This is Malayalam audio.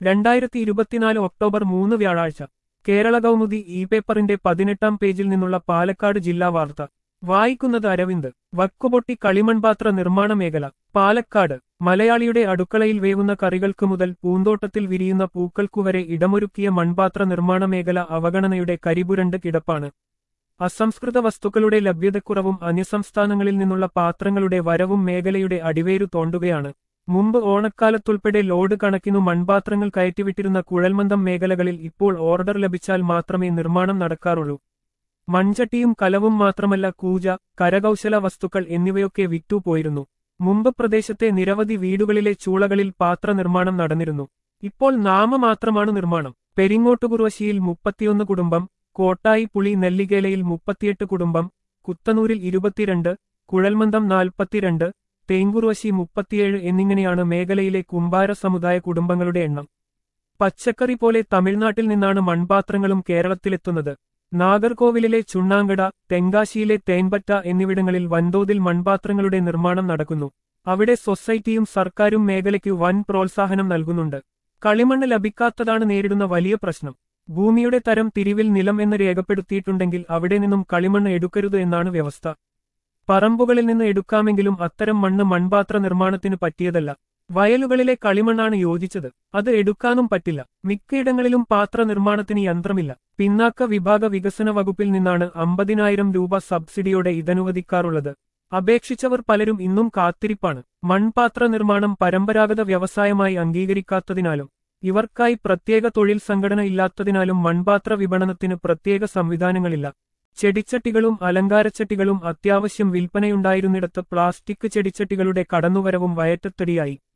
രണ്ടായിരത്തി ഇരുപത്തിനാല് ഒക്ടോബർ മൂന്ന് വ്യാഴാഴ്ച കേരള കൗമുദി ഇ പേപ്പറിന്റെ പതിനെട്ടാം പേജിൽ നിന്നുള്ള പാലക്കാട് ജില്ലാ വാർത്ത വായിക്കുന്നത് അരവിന്ദ് വക്കുപൊട്ടി കളിമൺപാത്ര നിർമ്മാണ മേഖല പാലക്കാട് മലയാളിയുടെ അടുക്കളയിൽ വേവുന്ന കറികൾക്ക് മുതൽ പൂന്തോട്ടത്തിൽ വിരിയുന്ന പൂക്കൾക്കുവരെ ഇടമൊരുക്കിയ മൺപാത്ര നിർമ്മാണ മേഖല അവഗണനയുടെ കരിപുരണ്ട് കിടപ്പാണ് അസംസ്കൃത വസ്തുക്കളുടെ ലഭ്യതക്കുറവും അന്യസംസ്ഥാനങ്ങളിൽ നിന്നുള്ള പാത്രങ്ങളുടെ വരവും മേഖലയുടെ അടിവേരു തോണ്ടുകയാണ് മുമ്പ് ഓണക്കാലത്തുൾപ്പെടെ ലോഡ് കണക്കിനു മൺപാത്രങ്ങൾ കയറ്റിവിട്ടിരുന്ന കുഴൽമന്ദം മേഖലകളിൽ ഇപ്പോൾ ഓർഡർ ലഭിച്ചാൽ മാത്രമേ നിർമ്മാണം നടക്കാറുള്ളൂ മൺചട്ടിയും കലവും മാത്രമല്ല കൂജ കരകൗശല വസ്തുക്കൾ എന്നിവയൊക്കെ വിറ്റുപോയിരുന്നു മുമ്പ് പ്രദേശത്തെ നിരവധി വീടുകളിലെ ചൂളകളിൽ പാത്ര നിർമ്മാണം നടന്നിരുന്നു ഇപ്പോൾ നാമമാത്രമാണ് നിർമ്മാണം പെരിങ്ങോട്ടുകുറുവശിയിൽ മുപ്പത്തിയൊന്ന് കുടുംബം കോട്ടായി പുളി നെല്ലികേലയിൽ മുപ്പത്തിയെട്ട് കുടുംബം കുത്തനൂരിൽ ഇരുപത്തിരണ്ട് കുഴൽമന്ദം നാൽപ്പത്തിരണ്ട് തേങ്കുറുവശി മുപ്പത്തിയേഴ് എന്നിങ്ങനെയാണ് മേഖലയിലെ കുമ്പാര സമുദായ കുടുംബങ്ങളുടെ എണ്ണം പച്ചക്കറി പോലെ തമിഴ്നാട്ടിൽ നിന്നാണ് മൺപാത്രങ്ങളും കേരളത്തിലെത്തുന്നത് നാഗർകോവിലിലെ ചുണ്ണാങ്കട തെങ്കാശിയിലെ തേൻപറ്റ എന്നിവിടങ്ങളിൽ വൻതോതിൽ മൺപാത്രങ്ങളുടെ നിർമ്മാണം നടക്കുന്നു അവിടെ സൊസൈറ്റിയും സർക്കാരും മേഖലയ്ക്ക് വൻ പ്രോത്സാഹനം നൽകുന്നുണ്ട് കളിമണ്ണ് ലഭിക്കാത്തതാണ് നേരിടുന്ന വലിയ പ്രശ്നം ഭൂമിയുടെ തരം തിരിവിൽ നിലം എന്ന് രേഖപ്പെടുത്തിയിട്ടുണ്ടെങ്കിൽ അവിടെ നിന്നും കളിമണ്ണ് എടുക്കരുത് എന്നാണ് വ്യവസ്ഥ പറമ്പുകളിൽ നിന്ന് എടുക്കാമെങ്കിലും അത്തരം മണ്ണ് മൺപാത്ര നിർമ്മാണത്തിന് പറ്റിയതല്ല വയലുകളിലെ കളിമണ്ണാണ് യോജിച്ചത് അത് എടുക്കാനും പറ്റില്ല മിക്കയിടങ്ങളിലും പാത്ര നിർമ്മാണത്തിന് യന്ത്രമില്ല പിന്നാക്ക വിഭാഗ വികസന വകുപ്പിൽ നിന്നാണ് അമ്പതിനായിരം രൂപ സബ്സിഡിയോടെ ഇതനുവദിക്കാറുള്ളത് അപേക്ഷിച്ചവർ പലരും ഇന്നും കാത്തിരിപ്പാണ് മൺപാത്ര നിർമ്മാണം പരമ്പരാഗത വ്യവസായമായി അംഗീകരിക്കാത്തതിനാലും ഇവർക്കായി പ്രത്യേക തൊഴിൽ സംഘടന ഇല്ലാത്തതിനാലും മൺപാത്ര വിപണനത്തിന് പ്രത്യേക സംവിധാനങ്ങളില്ല ചെടിച്ചട്ടികളും അലങ്കാരച്ചട്ടികളും അത്യാവശ്യം വിൽപ്പനയുണ്ടായിരുന്നിടത്ത് പ്ലാസ്റ്റിക് ചെടിച്ചട്ടികളുടെ കടന്നുവരവും വയറ്റത്തടിയായി